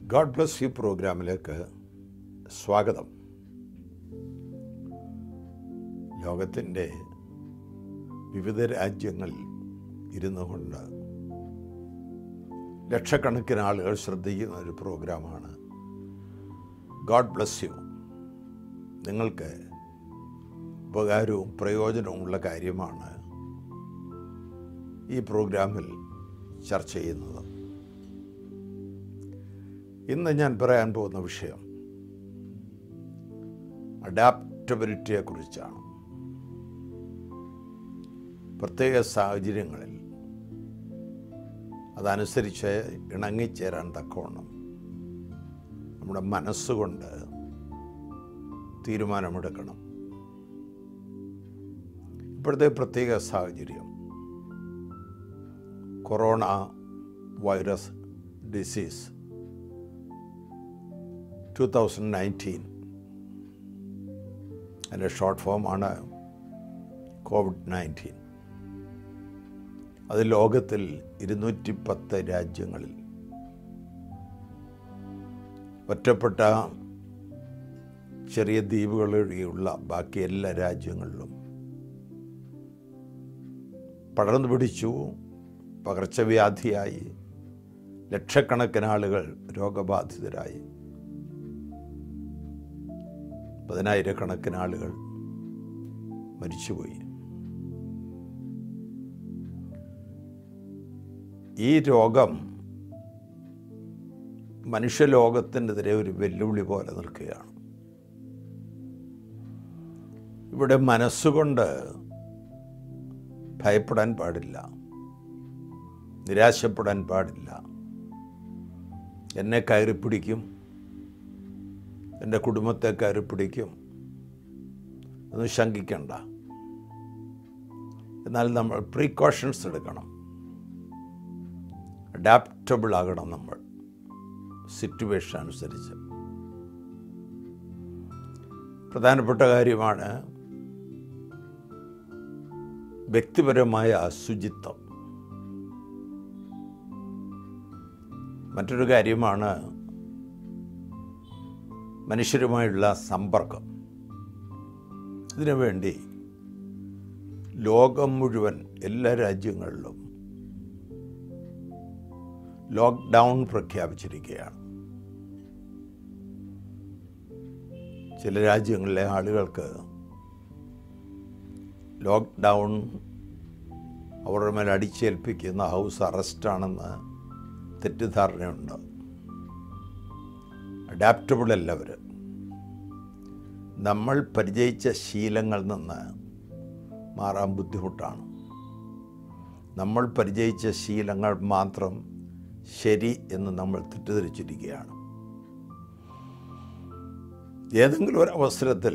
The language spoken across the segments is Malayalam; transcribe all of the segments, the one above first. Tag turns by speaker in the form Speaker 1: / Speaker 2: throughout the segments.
Speaker 1: ഗോഡ് ബ്ലസ് യു പ്രോഗ്രാമിലേക്ക് സ്വാഗതം ലോകത്തിൻ്റെ വിവിധ രാജ്യങ്ങളിൽ ഇരുന്നു കൊണ്ട് ലക്ഷക്കണക്കിന് ആളുകൾ ശ്രദ്ധിക്കുന്ന ഒരു പ്രോഗ്രാമാണ് ഗോഡ് ബ്ലസ് യു നിങ്ങൾക്ക് ഉപകാരവും പ്രയോജനവുമുള്ള കാര്യമാണ് ഈ പ്രോഗ്രാമിൽ ചർച്ച ചെയ്യുന്നത് ഇന്ന് ഞാൻ പറയാൻ പോകുന്ന വിഷയം അഡാപ്റ്റബിലിറ്റിയെ കുറിച്ചാണ് പ്രത്യേക സാഹചര്യങ്ങളിൽ അതനുസരിച്ച് ഇണങ്ങിച്ചേരാൻ തക്കവണ്ണം നമ്മുടെ മനസ്സുകൊണ്ട് തീരുമാനമെടുക്കണം ഇപ്പോഴത്തെ പ്രത്യേക സാഹചര്യം corona virus disease two thousand nineteen അതിൻ്റെ ഷോർട്ട് ഫോമാണ് കോവിഡ് നയൻറ്റീൻ അത് ലോകത്തിൽ ഇരുന്നൂറ്റി പത്ത് രാജ്യങ്ങളിൽ ഒറ്റപ്പെട്ട ചെറിയ ദ്വീപുകളൊഴികെയുള്ള ബാക്കി എല്ലാ രാജ്യങ്ങളിലും പടർന്നു പിടിച്ചു പകർച്ചവ്യാധിയായി ലക്ഷക്കണക്കിന് ആളുകൾ രോഗബാധിതരായി പതിനായിരക്കണക്കിന് ആളുകൾ മരിച്ചുപോയി ഈ രോഗം മനുഷ്യലോകത്തിനെതിരെ ഒരു വെല്ലുവിളി പോലെ നിൽക്കുകയാണ് ഇവിടെ മനസ്സുകൊണ്ട് ഭയപ്പെടാൻ പാടില്ല നിരാശപ്പെടാൻ പാടില്ല എന്നെ കയറി പിടിക്കും എൻ്റെ കുടുംബത്തെ കയറി പിടിക്കും എന്ന് ശങ്കിക്കണ്ട എന്നാൽ നമ്മൾ പ്രീക്കോഷൻസ് എടുക്കണം അഡാപ്റ്റബിൾ ആകണം നമ്മൾ സിറ്റുവേഷൻ അനുസരിച്ച് പ്രധാനപ്പെട്ട കാര്യമാണ് വ്യക്തിപരമായ ശുചിത്വം മറ്റൊരു കാര്യമാണ് മനുഷ്യരുമായുള്ള സമ്പർക്കം ഇതിനുവേണ്ടി ലോകം മുഴുവൻ എല്ലാ രാജ്യങ്ങളിലും ലോക്ക്ഡൗൺ പ്രഖ്യാപിച്ചിരിക്കുകയാണ് ചില രാജ്യങ്ങളിലെ ആളുകൾക്ക് ലോക്ക്ഡൗൺ അവരുടെ മേൽ അടിച്ചേൽപ്പിക്കുന്ന ഹൗസ് അറസ്റ്റാണെന്ന് തെറ്റിദ്ധാരണയുണ്ട് അഡാപ്റ്റബിൾ അല്ല അവർ നമ്മൾ പരിചയിച്ച ശീലങ്ങളിൽ നിന്ന് മാറാൻ ബുദ്ധിമുട്ടാണ് നമ്മൾ പരിചയിച്ച ശീലങ്ങൾ മാത്രം ശരി എന്ന് നമ്മൾ തെറ്റിദ്ധരിച്ചിരിക്കുകയാണ് ഏതെങ്കിലും ഒരു അവസരത്തിൽ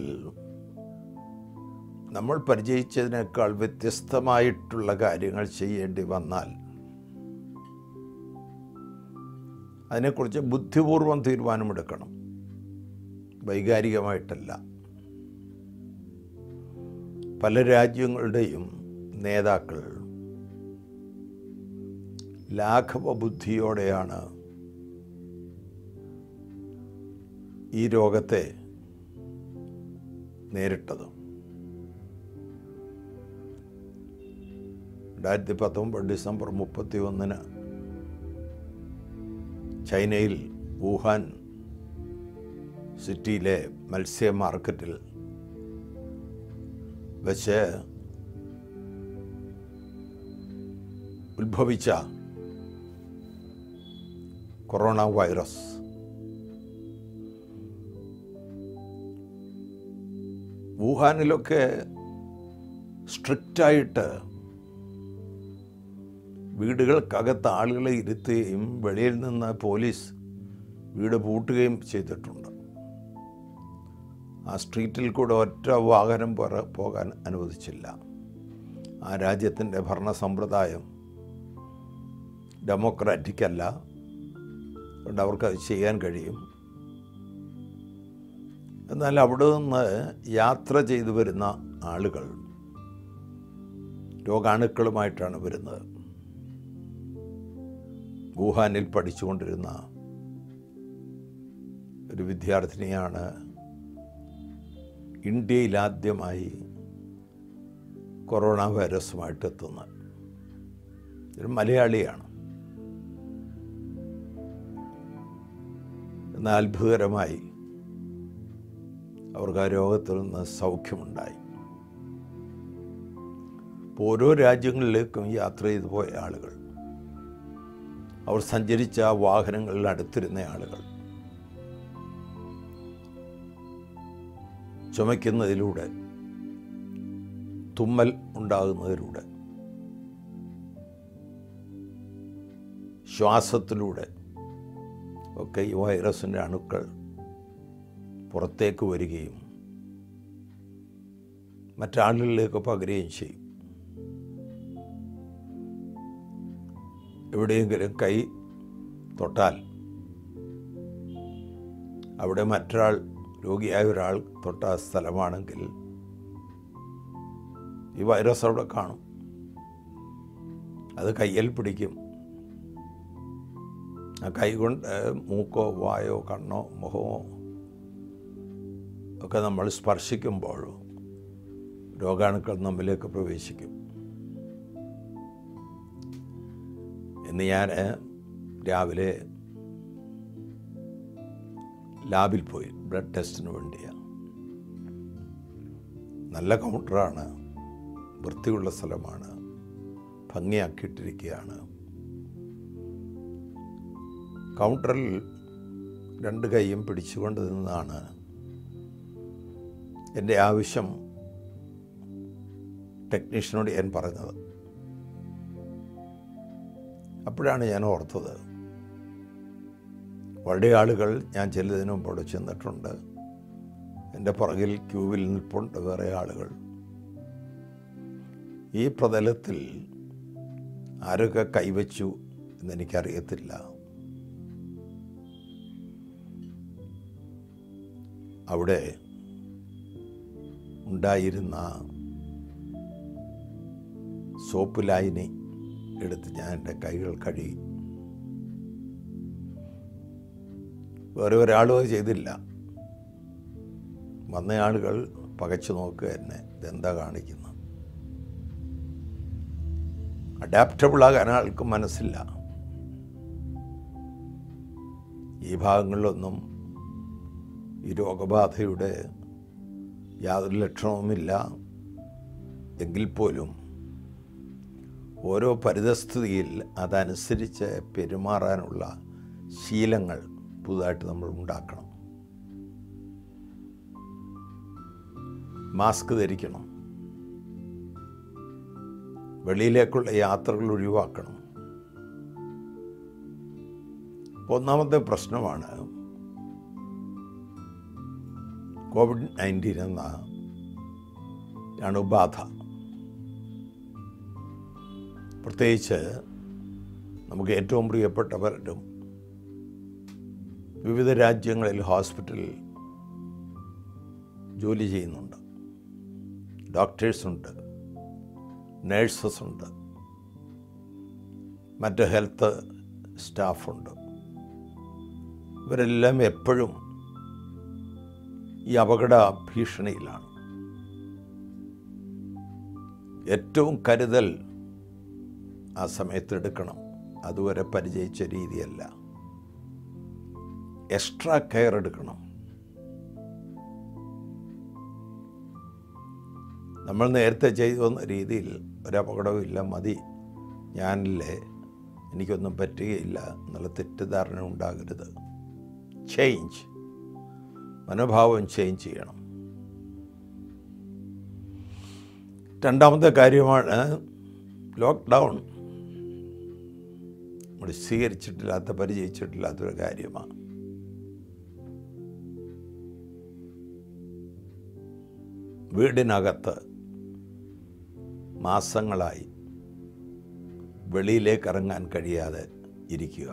Speaker 1: നമ്മൾ പരിചയിച്ചതിനേക്കാൾ വ്യത്യസ്തമായിട്ടുള്ള കാര്യങ്ങൾ ചെയ്യേണ്ടി വന്നാൽ അതിനെക്കുറിച്ച് ബുദ്ധിപൂർവം തീരുമാനമെടുക്കണം വൈകാരികമായിട്ടല്ല പല രാജ്യങ്ങളുടെയും നേതാക്കൾ ലാഘവ ബുദ്ധിയോടെയാണ് ഈ രോഗത്തെ നേരിട്ടത് രണ്ടായിരത്തി പത്തൊമ്പത് ഡിസംബർ മുപ്പത്തി ഒന്നിന് ചൈനയിൽ വുഹാൻ സിറ്റിയിലെ മത്സ്യ മാർക്കറ്റിൽ വെച്ച് ഉത്ഭവിച്ച കൊറോണ വൈറസ് വുഹാനിലൊക്കെ സ്ട്രിക്റ്റായിട്ട് വീടുകൾക്കകത്ത് ആളുകളെ ഇരുത്തുകയും വെളിയിൽ നിന്ന് പോലീസ് വീട് പൂട്ടുകയും ചെയ്തിട്ടുണ്ട് ആ സ്ട്രീറ്റിൽ കൂടെ ഒറ്റ വാഹനം പുറ പോകാൻ അനുവദിച്ചില്ല ആ രാജ്യത്തിൻ്റെ ഭരണ സമ്പ്രദായം ഡെമോക്രാറ്റിക് അല്ല അതുകൊണ്ട് അവർക്കത് ചെയ്യാൻ കഴിയും എന്നാൽ അവിടെ നിന്ന് യാത്ര ചെയ്തു വരുന്ന ആളുകൾ രോഗാണുക്കളുമായിട്ടാണ് വരുന്നത് വുഹാനിൽ പഠിച്ചുകൊണ്ടിരുന്ന ഒരു വിദ്യാർത്ഥിനിയാണ് ഇന്ത്യയിൽ ആദ്യമായി കൊറോണ വൈറസുമായിട്ട് എത്തുന്നത് ഒരു മലയാളിയാണ് എന്നാൽ അത്ഭുതകരമായി അവർക്ക് ആ രോഗത്തിൽ നിന്ന് സൗഖ്യമുണ്ടായി അപ്പോൾ ഓരോ രാജ്യങ്ങളിലേക്കും യാത്ര ചെയ്തു പോയ ആളുകൾ അവർ സഞ്ചരിച്ച ആ വാഹനങ്ങളിൽ അടുത്തിരുന്ന ആളുകൾ ചുമയ്ക്കുന്നതിലൂടെ തുമ്മൽ ഉണ്ടാകുന്നതിലൂടെ ശ്വാസത്തിലൂടെ ഒക്കെ ഈ വൈറസിൻ്റെ അണുക്കൾ പുറത്തേക്ക് വരികയും മറ്റാളുകളിലേക്ക് പകരുകയും ചെയ്യും എവിടെയെങ്കിലും കൈ തൊട്ടാൽ അവിടെ മറ്റൊരാൾ രോഗിയായ ഒരാൾ തൊട്ട സ്ഥലമാണെങ്കിൽ ഈ വൈറസ് അവിടെ കാണും അത് കയ്യിൽ പിടിക്കും ആ കൈ കൊണ്ട് മൂക്കോ വായോ കണ്ണോ മുഖമോ ഒക്കെ നമ്മൾ സ്പർശിക്കുമ്പോൾ രോഗാണുക്കൾ നമ്മിലേക്ക് പ്രവേശിക്കും ഇന്ന് ഞാൻ രാവിലെ ലാബിൽ പോയി ബ്ലഡ് ടെസ്റ്റിന് വേണ്ടിയാണ് നല്ല കൗണ്ടറാണ് വൃത്തിയുള്ള സ്ഥലമാണ് ഭംഗിയാക്കിയിട്ടിരിക്കുകയാണ് കൗണ്ടറിൽ രണ്ട് കൈയും പിടിച്ചുകൊണ്ട് നിന്നാണ് എൻ്റെ ആവശ്യം ടെക്നീഷ്യനോട് ഞാൻ പറഞ്ഞത് അപ്പോഴാണ് ഞാൻ ഓർത്തത് വളരെ ആളുകൾ ഞാൻ ചെല്ലുന്നതിന് മുമ്പ് അവിടെ ചെന്നിട്ടുണ്ട് എൻ്റെ പുറകിൽ ക്യൂവിൽ നിൽപ്പുണ്ട് വേറെ ആളുകൾ ഈ പ്രതലത്തിൽ ആരൊക്കെ കൈവച്ചു എന്നെനിക്കറിയത്തില്ല അവിടെ ഉണ്ടായിരുന്ന സോപ്പ് ലായനി എടുത്ത് ഞാൻ എൻ്റെ കൈകൾ കഴുകി വേറെ ഒരാളും അത് ചെയ്തില്ല വന്ന ആളുകൾ പകച്ചു നോക്കുക എന്നെ ഇതെന്താ കാണിക്കുന്നത് അഡാപ്റ്റബിൾ ആകാൻ ആൾക്കും മനസ്സില്ല ഈ ഭാഗങ്ങളിലൊന്നും ഈ രോഗബാധയുടെ യാതൊരു ലക്ഷണവുമില്ല എങ്കിൽ പോലും ഓരോ പരിതസ്ഥിതിയിൽ അതനുസരിച്ച് പെരുമാറാനുള്ള ശീലങ്ങൾ പുതുതായിട്ട് നമ്മൾ ഉണ്ടാക്കണം മാസ്ക് ധരിക്കണം വെളിയിലേക്കുള്ള യാത്രകൾ ഒഴിവാക്കണം ഒന്നാമത്തെ പ്രശ്നമാണ് കോവിഡ് നയൻറ്റീൻ എന്ന അണുബാധ പ്രത്യേകിച്ച് നമുക്ക് ഏറ്റവും പ്രിയപ്പെട്ടവരും വിവിധ രാജ്യങ്ങളിൽ ഹോസ്പിറ്റലിൽ ജോലി ചെയ്യുന്നുണ്ട് ഡോക്ടേഴ്സുണ്ട് നേഴ്സസ് ഉണ്ട് മറ്റ് ഹെൽത്ത് സ്റ്റാഫുണ്ട് ഇവരെല്ലാം എപ്പോഴും ഈ അപകട ഭീഷണിയിലാണ് ഏറ്റവും കരുതൽ ആ സമയത്ത് എടുക്കണം അതുവരെ പരിചയിച്ച രീതിയല്ല എക്സ്ട്രാ കെയർ എടുക്കണം നമ്മൾ നേരത്തെ ചെയ്തു വന്ന രീതിയിൽ ഒരപകടവുമില്ല മതി ഞാനില്ലേ എനിക്കൊന്നും പറ്റുകയില്ല എന്നുള്ള തെറ്റിദ്ധാരണ ഉണ്ടാകരുത് ചേഞ്ച് മനോഭാവം ചേഞ്ച് ചെയ്യണം രണ്ടാമത്തെ കാര്യമാണ് ലോക്ക്ഡൗൺ നമ്മൾ സ്വീകരിച്ചിട്ടില്ലാത്ത പരിചയിച്ചിട്ടില്ലാത്തൊരു കാര്യമാണ് വീടിനകത്ത് മാസങ്ങളായി വെളിയിലേക്ക് ഇറങ്ങാൻ കഴിയാതെ ഇരിക്കുക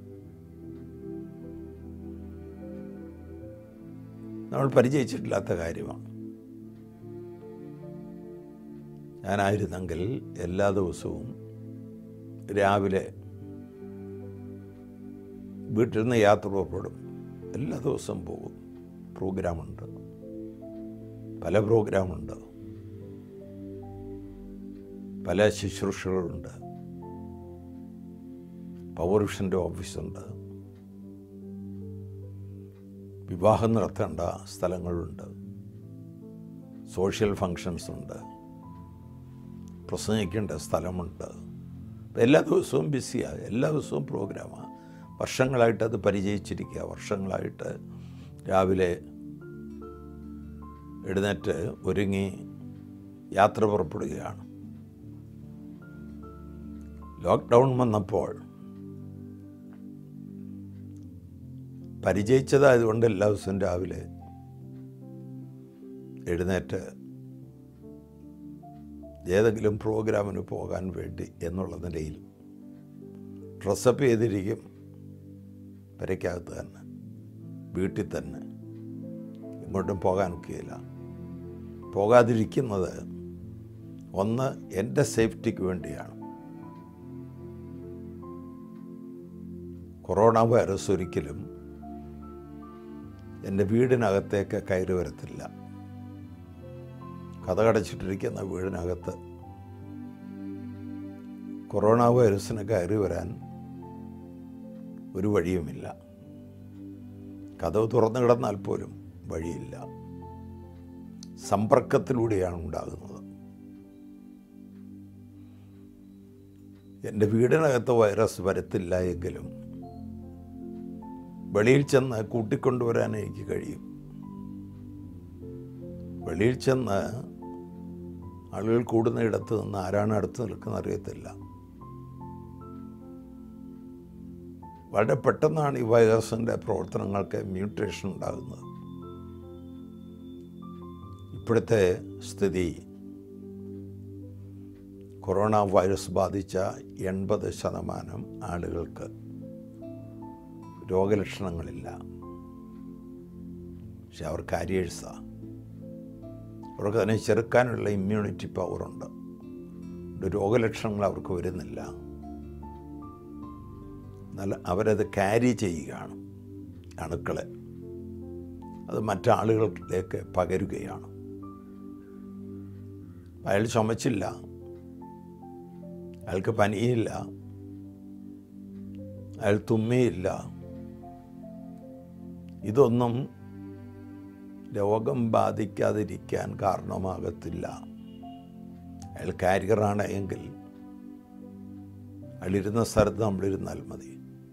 Speaker 1: നമ്മൾ പരിചയിച്ചിട്ടില്ലാത്ത കാര്യമാണ് ഞാനായിരുന്നെങ്കിൽ എല്ലാ ദിവസവും രാവിലെ വീട്ടിൽ നിന്ന് യാത്ര പുറപ്പെടും എല്ലാ ദിവസവും പോകും പ്രോഗ്രാമുണ്ട് പല പ്രോഗ്രാമുണ്ട് പല ശുശ്രൂഷകളുണ്ട് പവർ വിഷൻ്റെ ഓഫീസുണ്ട് വിവാഹം നടത്തേണ്ട സ്ഥലങ്ങളുണ്ട് സോഷ്യൽ ഫങ്ഷൻസ് ഉണ്ട് പ്രസംഗിക്കേണ്ട സ്ഥലമുണ്ട് അപ്പം എല്ലാ ദിവസവും ബിസിയാണ് എല്ലാ ദിവസവും പ്രോഗ്രാമാണ് വർഷങ്ങളായിട്ട് അത് പരിചയിച്ചിരിക്കുക വർഷങ്ങളായിട്ട് രാവിലെ എഴുന്നേറ്റ് ഒരുങ്ങി യാത്ര പുറപ്പെടുകയാണ് ലോക്ക്ഡൗൺ വന്നപ്പോൾ പരിചയിച്ചതായതുകൊണ്ട് എല്ലാ ദിവസവും രാവിലെ എഴുന്നേറ്റ് ഏതെങ്കിലും പ്രോഗ്രാമിന് പോകാൻ വേണ്ടി എന്നുള്ള നിലയിൽ ഡ്രസ്സപ്പ് ചെയ്തിരിക്കും പെരയ്ക്കകത്ത് തന്നെ വീട്ടിൽ തന്നെ ഇങ്ങോട്ടും പോകാൻ ഒക്കെയില്ല പോകാതിരിക്കുന്നത് ഒന്ന് എൻ്റെ സേഫ്റ്റിക്ക് വേണ്ടിയാണ് കൊറോണ വൈറസ് ഒരിക്കലും എൻ്റെ വീടിനകത്തേക്ക് കയറി വരത്തില്ല കഥകടച്ചിട്ടിരിക്കുന്ന വീടിനകത്ത് കൊറോണ വൈറസിന് കയറി വരാൻ ഒരു വഴിയുമില്ല കഥവ് തുറന്നു കിടന്നാൽ പോലും വഴിയില്ല സമ്പർക്കത്തിലൂടെയാണ് ഉണ്ടാകുന്നത് എൻ്റെ വീടിനകത്ത് വൈറസ് വരത്തില്ല എങ്കിലും വെളിയിൽ ചെന്ന് കൂട്ടിക്കൊണ്ടുവരാൻ എനിക്ക് കഴിയും വെളിയിൽ ചെന്ന് ആളുകൾ കൂടുന്ന ഇടത്ത് നിന്ന് ആരാണ് അടുത്ത് നിൽക്കുന്ന അറിയത്തില്ല വളരെ പെട്ടെന്നാണ് ഈ വൈറസിൻ്റെ പ്രവർത്തനങ്ങൾക്ക് മ്യൂട്ടേഷൻ ഉണ്ടാകുന്നത് ഇപ്പോഴത്തെ സ്ഥിതി കൊറോണ വൈറസ് ബാധിച്ച എൺപത് ശതമാനം ആളുകൾക്ക് രോഗലക്ഷണങ്ങളില്ല പക്ഷെ അവർ കാരിയേഴ്സാണ് അവർക്ക് അതിനെ ചെറുക്കാനുള്ള ഇമ്മ്യൂണിറ്റി പവറുണ്ട് രോഗലക്ഷണങ്ങൾ അവർക്ക് വരുന്നില്ല എന്നാൽ അവരത് ക്യാരി ചെയ്യുകയാണ് അണുക്കളെ അത് മറ്റാളുകളിലേക്ക് പകരുകയാണ് അയാൾ ചുമച്ചില്ല അയാൾക്ക് പനിയില്ല അയാൾ തുമ്മിയില്ല ഇതൊന്നും രോഗം ബാധിക്കാതിരിക്കാൻ കാരണമാകത്തില്ല അയാൾ കാരിയറാണ് എങ്കിൽ അയാളിരുന്ന സ്ഥലത്ത് നമ്മളിരുന്നാൽ മതി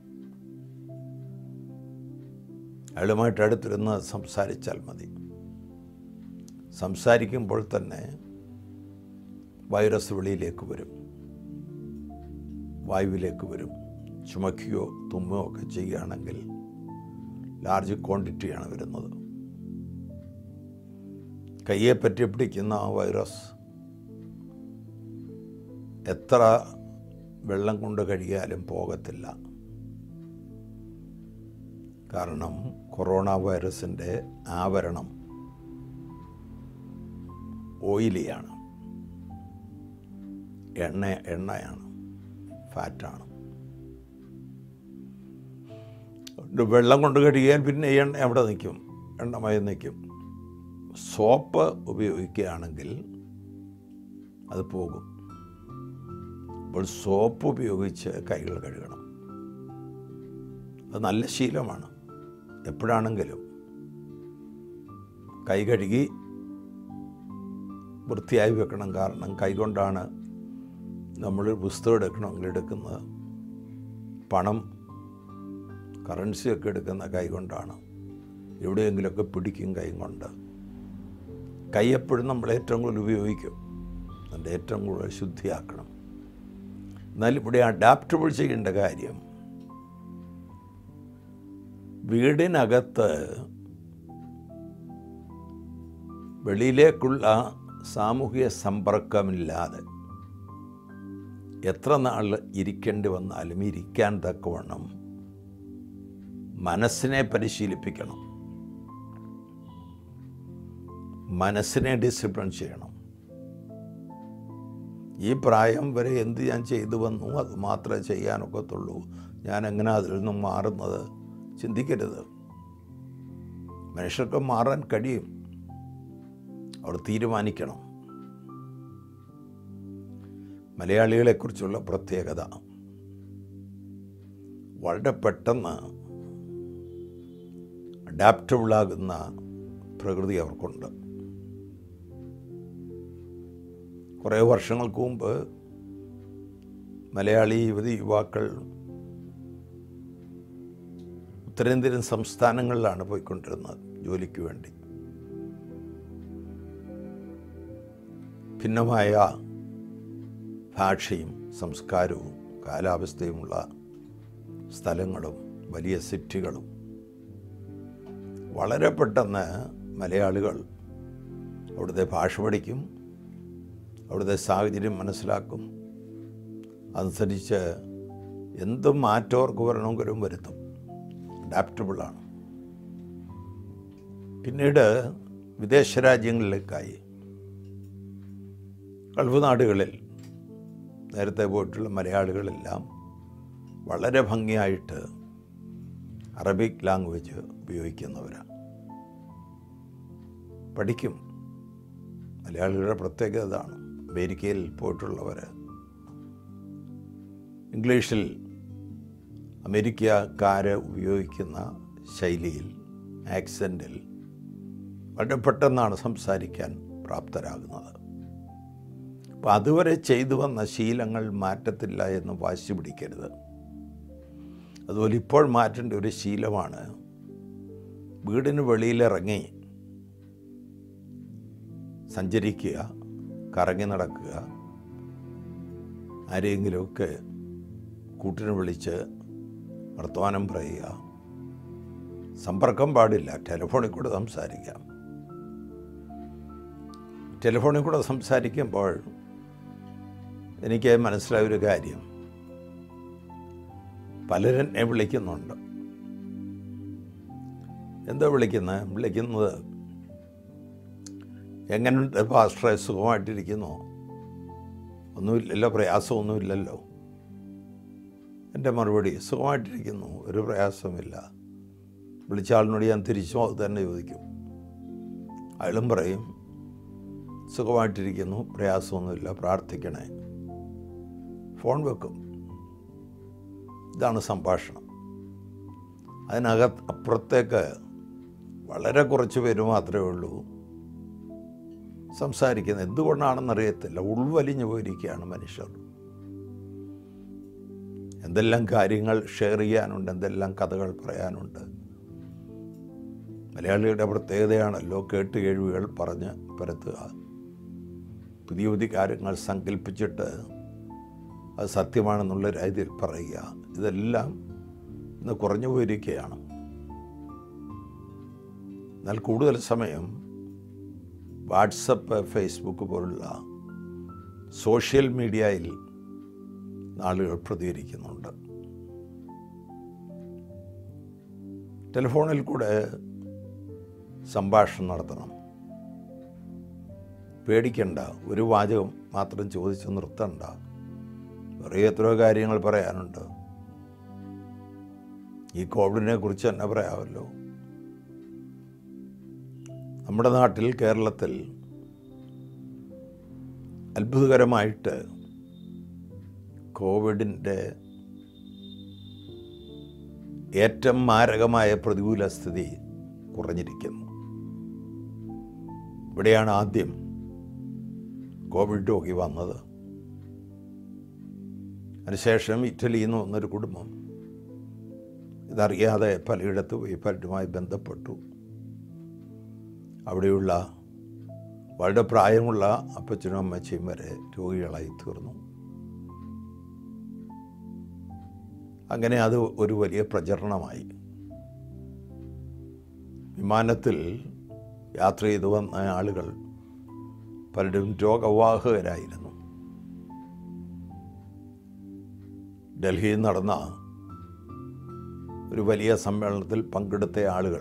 Speaker 1: അയാളുമായിട്ട് അടുത്തിരുന്ന് സംസാരിച്ചാൽ മതി സംസാരിക്കുമ്പോൾ തന്നെ വൈറസ് വെളിയിലേക്ക് വരും വായുവിലേക്ക് വരും ചുമക്കുകയോ തുമ്മുകയോ ഒക്കെ ചെയ്യുകയാണെങ്കിൽ ലാർജ് ക്വാണ്ടിറ്റിയാണ് വരുന്നത് കയ്യെ പറ്റി പിടിക്കുന്ന ആ വൈറസ് എത്ര വെള്ളം കൊണ്ട് കഴുകിയാലും പോകത്തില്ല കാരണം കൊറോണ വൈറസിൻ്റെ ആവരണം ഓയിലിയാണ് എണ്ണ എണ്ണയാണ് ഫാറ്റാണ് വെള്ളം കൊണ്ട് കഴുകിയാൽ പിന്നെ ഈ എണ്ണ അവിടെ നിൽക്കും എണ്ണമയം നിൽക്കും സോപ്പ് ഉപയോഗിക്കുകയാണെങ്കിൽ അത് പോകും അപ്പോൾ സോപ്പ് ഉപയോഗിച്ച് കൈകൾ കഴുകണം അത് നല്ല ശീലമാണ് എപ്പോഴാണെങ്കിലും കൈ കഴുകി വൃത്തിയായി വെക്കണം കാരണം കൈകൊണ്ടാണ് നമ്മൾ പുസ്തകം എടുക്കണമെങ്കിൽ എടുക്കുന്നത് പണം കറൻസിയൊക്കെ എടുക്കുന്ന കൈ കൊണ്ടാണ് എവിടെയെങ്കിലുമൊക്കെ പിടിക്കും കൈ കൊണ്ട് കൈ എപ്പോഴും നമ്മൾ ഏറ്റവും കൂടുതൽ ഉപയോഗിക്കും അതിൻ്റെ ഏറ്റവും കൂടുതൽ ശുദ്ധിയാക്കണം എന്നാൽ ഇവിടെ അഡാപ്റ്റബിൾ ചെയ്യേണ്ട കാര്യം വീടിനകത്ത് വെളിയിലേക്കുള്ള സാമൂഹിക സമ്പർക്കമില്ലാതെ എത്ര നാൾ ഇരിക്കേണ്ടി വന്നാലും ഇരിക്കാൻ തക്കവണ്ണം മനസ്സിനെ പരിശീലിപ്പിക്കണം മനസ്സിനെ ഡിസിപ്ലിൻ ചെയ്യണം ഈ പ്രായം വരെ എന്ത് ഞാൻ ചെയ്തു വന്നു അത് മാത്രമേ ചെയ്യാനൊക്കത്തുള്ളൂ ഞാൻ എങ്ങനെ അതിൽ നിന്നും മാറുന്നത് ചിന്തിക്കരുത് മനുഷ്യർക്ക് മാറാൻ കഴിയും അവർ തീരുമാനിക്കണം മലയാളികളെക്കുറിച്ചുള്ള പ്രത്യേകത വളരെ പെട്ടെന്ന് അഡാപ്റ്റബിളാകുന്ന പ്രകൃതി അവർക്കുണ്ട് കുറേ വർഷങ്ങൾക്ക് മുമ്പ് മലയാളി യുവതി യുവാക്കൾ ഉത്തരേന്ത്യൻ സംസ്ഥാനങ്ങളിലാണ് പോയിക്കൊണ്ടിരുന്നത് ജോലിക്ക് വേണ്ടി ഭിന്നമായ ഭാഷയും സംസ്കാരവും കാലാവസ്ഥയുമുള്ള സ്ഥലങ്ങളും വലിയ സിറ്റികളും വളരെ പെട്ടെന്ന് മലയാളികൾ അവിടുത്തെ ഭാഷ പഠിക്കും അവിടുത്തെ സാഹചര്യം മനസ്സിലാക്കും അതനുസരിച്ച് എന്ത് മാറ്റം അവർക്ക് വരണമെങ്കിലും വരുത്തും അഡാപ്റ്റബിളാണ് പിന്നീട് വിദേശ രാജ്യങ്ങളിലേക്കായി ഗൾഫ് നാടുകളിൽ നേരത്തെ പോയിട്ടുള്ള മലയാളികളെല്ലാം വളരെ ഭംഗിയായിട്ട് അറബിക് ലാംഗ്വേജ് ഉപയോഗിക്കുന്നവരാണ് പഠിക്കും മലയാളികളുടെ പ്രത്യേകത ഇതാണ് അമേരിക്കയിൽ പോയിട്ടുള്ളവർ ഇംഗ്ലീഷിൽ അമേരിക്കക്കാർ ഉപയോഗിക്കുന്ന ശൈലിയിൽ ആക്സെൻറ്റിൽ വളരെ പെട്ടെന്നാണ് സംസാരിക്കാൻ പ്രാപ്തരാകുന്നത് അപ്പോൾ അതുവരെ ചെയ്തു വന്ന ശീലങ്ങൾ മാറ്റത്തില്ല എന്ന് വാശി പിടിക്കരുത് അതുപോലെ ഇപ്പോൾ മാറ്റേണ്ട ഒരു ശീലമാണ് വീടിന് വെളിയിലിറങ്ങി സഞ്ചരിക്കുക കറങ്ങി നടക്കുക ആരെങ്കിലുമൊക്കെ കൂട്ടിന് വിളിച്ച് വർത്തമാനം പറയുക സമ്പർക്കം പാടില്ല ടെലിഫോണിൽ കൂടെ സംസാരിക്കാം ടെലിഫോണിൽ കൂടെ സംസാരിക്കുമ്പോൾ എനിക്ക് മനസ്സിലായ ഒരു കാര്യം പലരും എന്നെ വിളിക്കുന്നുണ്ട് എന്താ വിളിക്കുന്നത് വിളിക്കുന്നത് എങ്ങനെയുണ്ട് പാസ്റ്ററെ സുഖമായിട്ടിരിക്കുന്നു ഒന്നുമില്ലല്ലോ പ്രയാസമൊന്നുമില്ലല്ലോ എൻ്റെ മറുപടി സുഖമായിട്ടിരിക്കുന്നു ഒരു പ്രയാസമില്ല വിളിച്ച ആളിനോട് ഞാൻ തിരിച്ചും അത് തന്നെ ചോദിക്കും അയാളും പറയും സുഖമായിട്ടിരിക്കുന്നു പ്രയാസമൊന്നുമില്ല പ്രാർത്ഥിക്കണേ ഫോൺ വെക്കും ഇതാണ് സംഭാഷണം അതിനകത്ത് അപ്പുറത്തേക്ക് വളരെ കുറച്ച് പേര് മാത്രമേ ഉള്ളൂ സംസാരിക്കുന്നത് എന്തുകൊണ്ടാണെന്നറിയത്തില്ല ഉൾവലിഞ്ഞു പോയിരിക്കുകയാണ് മനുഷ്യർ എന്തെല്ലാം കാര്യങ്ങൾ ഷെയർ ചെയ്യാനുണ്ട് എന്തെല്ലാം കഥകൾ പറയാനുണ്ട് മലയാളിയുടെ പ്രത്യേകതയാണല്ലോ കേട്ട് കേൾവികൾ പറഞ്ഞ് പരത്തുക പുതിയ പുതിയ കാര്യങ്ങൾ സങ്കല്പിച്ചിട്ട് അത് സത്യമാണെന്നുള്ള രീതിയിൽ പറയുക ഇതെല്ലാം ഇന്ന് കുറഞ്ഞു പോയിരിക്കുകയാണ് എന്നാൽ കൂടുതൽ സമയം വാട്സപ്പ് ഫേസ്ബുക്ക് പോലുള്ള സോഷ്യൽ മീഡിയയിൽ ആളുകൾ പ്രതികരിക്കുന്നുണ്ട് ടെലിഫോണിൽ കൂടെ സംഭാഷണം നടത്തണം പേടിക്കണ്ട ഒരു വാചകം മാത്രം ചോദിച്ച് നിർത്തണ്ട വേറെ എത്രയോ കാര്യങ്ങൾ പറയാനുണ്ട് ഈ കോവിഡിനെ കുറിച്ച് തന്നെ പറയാമല്ലോ നമ്മുടെ നാട്ടിൽ കേരളത്തിൽ അത്ഭുതകരമായിട്ട് കോവിഡിൻ്റെ ഏറ്റവും മാരകമായ പ്രതികൂല സ്ഥിതി കുറഞ്ഞിരിക്കുന്നു ഇവിടെയാണ് ആദ്യം കോവിഡ് രോഗി വന്നത് അതിനുശേഷം ഇറ്റലിയിൽ നിന്ന് വന്നൊരു കുടുംബം ഇതറിയാതെ പലയിടത്തും പോയി പലരുമായി ബന്ധപ്പെട്ടു അവിടെയുള്ള വളരെ പ്രായമുള്ള അപ്പച്ചനും അമ്മച്ചയും വരെ രോഗികളായി തീർന്നു അങ്ങനെ അത് ഒരു വലിയ പ്രചരണമായി വിമാനത്തിൽ യാത്ര ചെയ്തു വന്ന ആളുകൾ പലരും രോഗവാഹകരായിരുന്നു ഡൽഹിയിൽ നടന്ന ഒരു വലിയ സമ്മേളനത്തിൽ പങ്കെടുത്ത ആളുകൾ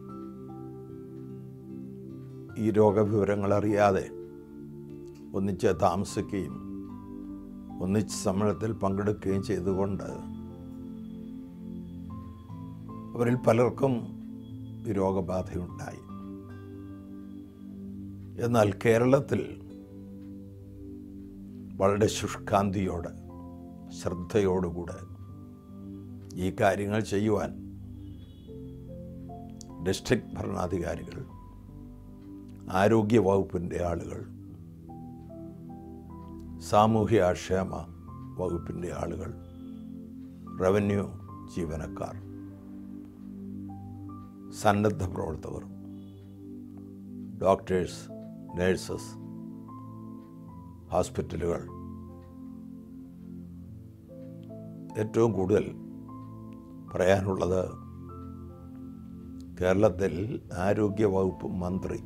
Speaker 1: ഈ രോഗവിവരങ്ങൾ അറിയാതെ ഒന്നിച്ച് താമസിക്കുകയും ഒന്നിച്ച് സമ്മേളനത്തിൽ പങ്കെടുക്കുകയും ചെയ്തുകൊണ്ട് അവരിൽ പലർക്കും രോഗബാധയുണ്ടായി എന്നാൽ കേരളത്തിൽ വളരെ ശുഷ്കാന്തിയോടെ ശ്രദ്ധയോടുകൂടെ ഈ കാര്യങ്ങൾ ചെയ്യുവാൻ ഡിസ്ട്രിക്ട് ഭരണാധികാരികൾ ആരോഗ്യ വകുപ്പിൻ്റെ ആളുകൾ സാമൂഹ്യക്ഷേമ വകുപ്പിൻ്റെ ആളുകൾ റവന്യൂ ജീവനക്കാർ സന്നദ്ധ പ്രവർത്തകർ ഡോക്ടേഴ്സ് നേഴ്സസ് ഹോസ്പിറ്റലുകൾ ഏറ്റവും കൂടുതൽ പറയാനുള്ളത് കേരളത്തിൽ ആരോഗ്യ വകുപ്പ് മന്ത്രി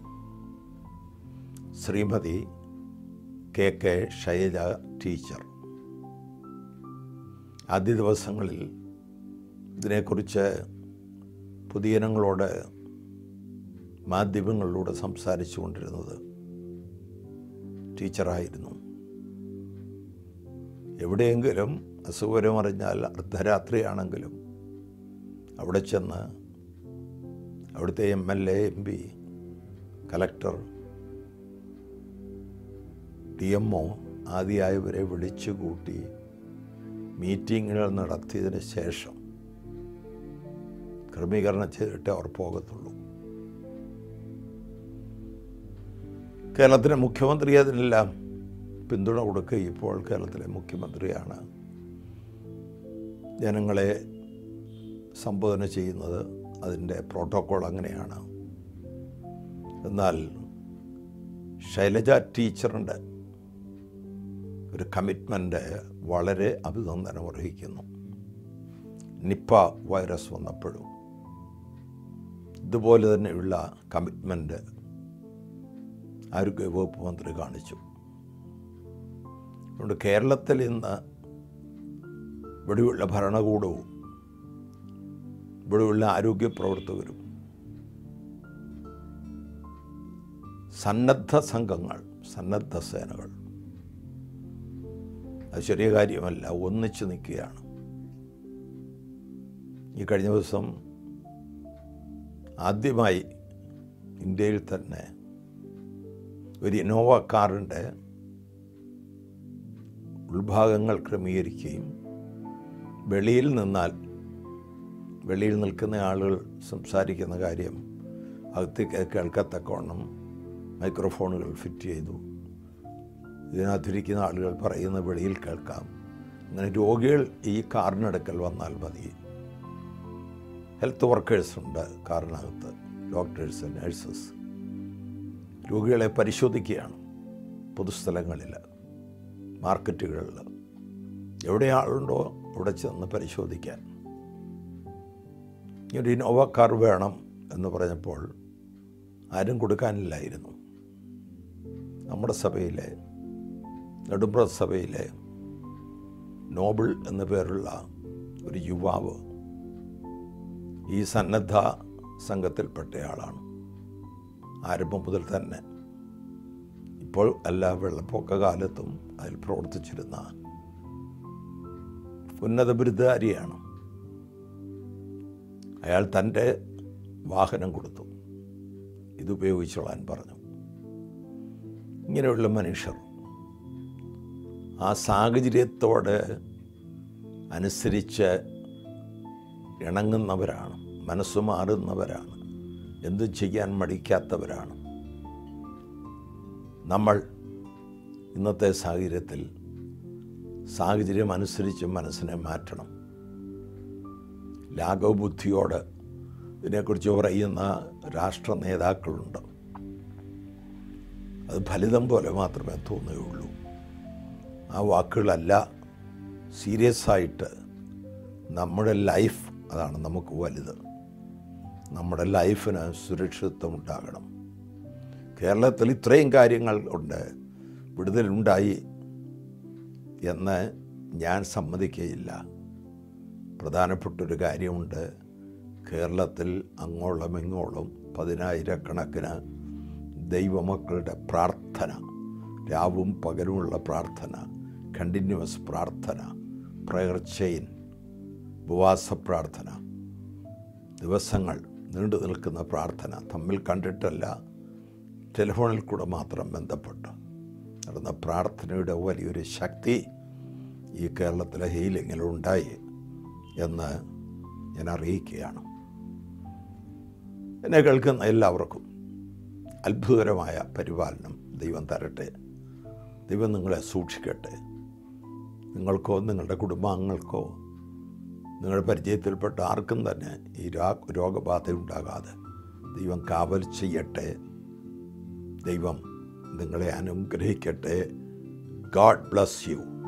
Speaker 1: Shrimati K K Shaila teacher ആദ്യ ദിവസങ്ങളിൽ ഇതിനെക്കുറിച്ച് പൊതുജനങ്ങളോട് മാധ്യമങ്ങളിലൂടെ സംസാരിച്ചു കൊണ്ടിരുന്നത് ടീച്ചറായിരുന്നു എവിടെയെങ്കിലും അസുഖം അറിഞ്ഞാൽ അർദ്ധരാത്രിയാണെങ്കിലും അവിടെ ചെന്ന് അവിടുത്തെ M L A M P collector D M O ആദ്യമായവരെ വിളിച്ചു കൂട്ടി മീറ്റിങ്ങുകൾ നടത്തിയതിന് ശേഷം ക്രമീകരണം ചെയ്തിട്ട് അവർ പോകത്തുള്ളൂ കേരളത്തിലെ മുഖ്യമന്ത്രി അതിനെല്ലാം പിന്തുണ കൊടുക്കുക ഇപ്പോൾ കേരളത്തിലെ മുഖ്യമന്ത്രിയാണ് ജനങ്ങളെ സംബോധന ചെയ്യുന്നത് അതിൻ്റെ പ്രോട്ടോക്കോൾ അങ്ങനെയാണ് എന്നാൽ ശൈലജ ടീച്ചറിൻ്റെ ഒരു കമ്മിറ്റ്മെൻ്റ് വളരെ അഭിനന്ദനം അർഹിക്കുന്നു നിപ്പ വൈറസ് വന്നപ്പോഴും ഇതുപോലെ തന്നെയുള്ള കമ്മിറ്റ്മെൻറ്റ് ആരോഗ്യ വകുപ്പ് മന്ത്രി കാണിച്ചു അതുകൊണ്ട് കേരളത്തിൽ ഇന്ന് ഇവിടെയുള്ള ഭരണകൂടവും ഇവിടെയുള്ള ആരോഗ്യ പ്രവർത്തകരും സന്നദ്ധ സംഘങ്ങൾ സന്നദ്ധ സേനകൾ അത് ചെറിയ കാര്യമല്ല ഒന്നിച്ചു നിൽക്കുകയാണ് ഈ കഴിഞ്ഞ ദിവസം ആദ്യമായി ഇന്ത്യയിൽ തന്നെ ഒരു ഇന്നോവ കാറിൻ്റെ ഉൾഭാഗങ്ങൾ ക്രമീകരിക്കുകയും വെളിയിൽ നിന്നാൽ വെളിയിൽ നിൽക്കുന്ന ആളുകൾ സംസാരിക്കുന്ന കാര്യം അകത്തേക്ക് കേൾക്കത്തക്കവണ്ണം മൈക്രോഫോണുകൾ ഫിറ്റ് ചെയ്തു ഇതിനകത്തിരിക്കുന്ന ആളുകൾ പറയുന്ന വെളിയിൽ കേൾക്കാം അങ്ങനെ രോഗികൾ ഈ കാറിനടുക്കൽ വന്നാൽ മതി ഹെൽത്ത് വർക്കേഴ്സ് ഉണ്ട് കാറിനകത്ത് ഡോക്ടേഴ്സ് നഴ്സസ് രോഗികളെ പരിശോധിക്കുകയാണ് പൊതുസ്ഥലങ്ങളിൽ മാർക്കറ്റുകളിൽ എവിടെ ആളുണ്ടോ അവിടെ ചെന്ന് പരിശോധിക്കാൻ ഈ ഒരു ഇന്നോവ കാർ വേണം എന്ന് പറഞ്ഞപ്പോൾ ആരും കൊടുക്കാനില്ലായിരുന്നു നമ്മുടെ സഭയിലെ നെടുമ്പ്ര സഭയിലെ നോബിൾ എന്ന പേരുള്ള ഒരു യുവാവ് ഈ സന്നദ്ധ സംഘത്തിൽപ്പെട്ടയാളാണ് ആരംഭം മുതൽ തന്നെ ഇപ്പോൾ എല്ലാ വെള്ളപ്പൊക്ക കാലത്തും അതിൽ പ്രവർത്തിച്ചിരുന്ന ഉന്നത ബിരുദധാരിയാണ് അയാൾ തൻ്റെ വാഹനം കൊടുത്തു ഇതുപയോഗിച്ചോളാൻ പറഞ്ഞു ഇങ്ങനെയുള്ള മനുഷ്യർ ആ സാഹചര്യത്തോട് അനുസരിച്ച് ഇണങ്ങുന്നവരാണ് മനസ്സ് മാറുന്നവരാണ് എന്തും ചെയ്യാൻ മടിക്കാത്തവരാണ് നമ്മൾ ഇന്നത്തെ സാഹചര്യത്തിൽ സാഹചര്യം അനുസരിച്ച് മനസ്സിനെ മാറ്റണം ലാഘവബുദ്ധിയോട് ഇതിനെക്കുറിച്ച് പറയുന്ന രാഷ്ട്ര നേതാക്കളുണ്ട് അത് ഫലിതം പോലെ മാത്രമേ തോന്നുകയുള്ളൂ ആ വാക്കുകളല്ല സീരിയസ് ആയിട്ട് നമ്മുടെ ലൈഫ് അതാണ് നമുക്ക് വലുത് നമ്മുടെ ലൈഫിന് സുരക്ഷിതത്വം ഉണ്ടാകണം കേരളത്തിൽ ഇത്രയും കാര്യങ്ങൾ ഉണ്ട് വിടുതലുണ്ടായി എന്ന് ഞാൻ സമ്മതിക്കുകയില്ല പ്രധാനപ്പെട്ടൊരു കാര്യമുണ്ട് കേരളത്തിൽ അങ്ങോളം ഇങ്ങോളം പതിനായിരക്കണക്കിന് ദൈവമക്കളുടെ പ്രാർത്ഥന രാവും പകലുമുള്ള പ്രാർത്ഥന കണ്ടിന്യൂസ് പ്രാർത്ഥന പ്രയർ ചെയിൻ ഉപവാസ പ്രാർത്ഥന ദിവസങ്ങൾ നീണ്ടു നിൽക്കുന്ന പ്രാർത്ഥന തമ്മിൽ കണ്ടിട്ടല്ല ടെലിഫോണിൽ കൂടെ മാത്രം ബന്ധപ്പെട്ട് നടന്ന പ്രാർത്ഥനയുടെ വലിയൊരു ശക്തി ഈ കേരളത്തിലെ ഹീലിങ്ങിലുണ്ടായി എന്ന് ഞാൻ അറിയിക്കുകയാണ് എന്നെ കേൾക്കുന്ന എല്ലാവർക്കും അത്ഭുതകരമായ പരിപാലനം ദൈവം തരട്ടെ ദൈവം നിങ്ങളെ സൂക്ഷിക്കട്ടെ നിങ്ങൾക്കോ നിങ്ങളുടെ കുടുംബാംഗങ്ങൾക്കോ നിങ്ങളുടെ പരിചയത്തിൽപ്പെട്ട ആർക്കും തന്നെ ഈ രോഗബാധ ഉണ്ടാകാതെ ദൈവം കാവൽ ചെയ്യട്ടെ ദൈവം നിങ്ങളെ അനുഗ്രഹിക്കട്ടെ ഗാഡ് ബ്ലസ് യു